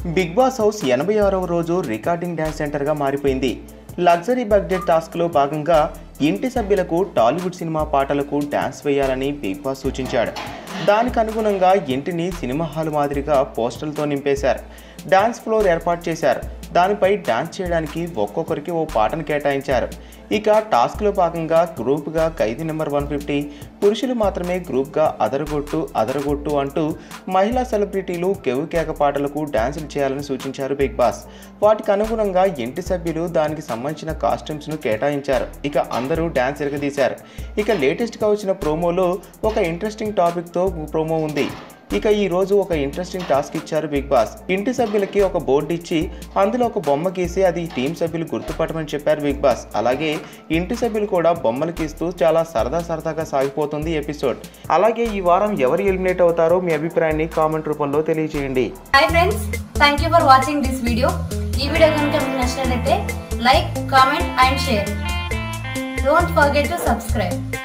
big boss house ఎనభై ఆరవ రోజు రికార్డింగ్ డ్యాన్స్ సెంటర్గా మారిపోయింది లగ్జరీ బడ్జెట్ టాస్క్లో భాగంగా ఇంటి సభ్యులకు టాలీవుడ్ సినిమా పాటలకు డ్యాన్స్ వేయాలని బిగ్ బాస్ సూచించాడు దానికి అనుగుణంగా ఇంటిని సినిమా హాల్ మాదిరిగా పోస్టర్లతో నింపేశారు డ్యాన్స్ ఫ్లోర్ ఏర్పాటు చేశారు దానిపై డాన్స్ చేయడానికి ఒక్కొక్కరికి ఓ పాటను కేటాయించారు ఇక టాస్క్లో భాగంగా గ్రూప్గా ఖైదీ నెంబర్ వన్ ఫిఫ్టీ పురుషులు మాత్రమే గ్రూప్గా అదరగొట్టు అదరగొట్టు అంటూ మహిళా సెలబ్రిటీలు కెవ్వు కేక పాటలకు డ్యాన్సులు చేయాలని సూచించారు బిగ్ బాస్ వాటికి అనుగుణంగా ఇంటి సభ్యులు దానికి సంబంధించిన కాస్ట్యూమ్స్ను కేటాయించారు ఇక అందరూ డ్యాన్స్ ఎరగదీశారు ఇక లేటెస్ట్గా వచ్చిన ప్రోమోలో ఒక ఇంట్రెస్టింగ్ టాపిక్తో ప్రోమో ఉంది ఇక ఈ రోజు ఒక ఇంట్రెస్టింగ్ టాస్క్ ఇచ్చారు బిగ్ బాస్ ఇంటి సభ్యులకి ఒక బోర్డు ఇచ్చి అందులో ఒక బొమ్మ గీసి అది టీం సభ్యులు గుర్తుపట్టమని చెప్పారు బిగ్ బాస్ అలాగే ఇంటి సభ్యులు కూడా బొమ్మలు గీస్తూ చాలా సరదా సరదాగా సాగిపోతుంది ఎపిసోడ్ అలాగే ఈ వారం ఎవరు ఎలిమినేట్ అవుతారో మీ అభిప్రాయాన్ని కామెంట్ రూపంలో తెలియజేయండి hi friends thank you for watching this video ఈ వీడియో కనుక మీకు నచ్చినట్లయితే like comment and share don't forget to subscribe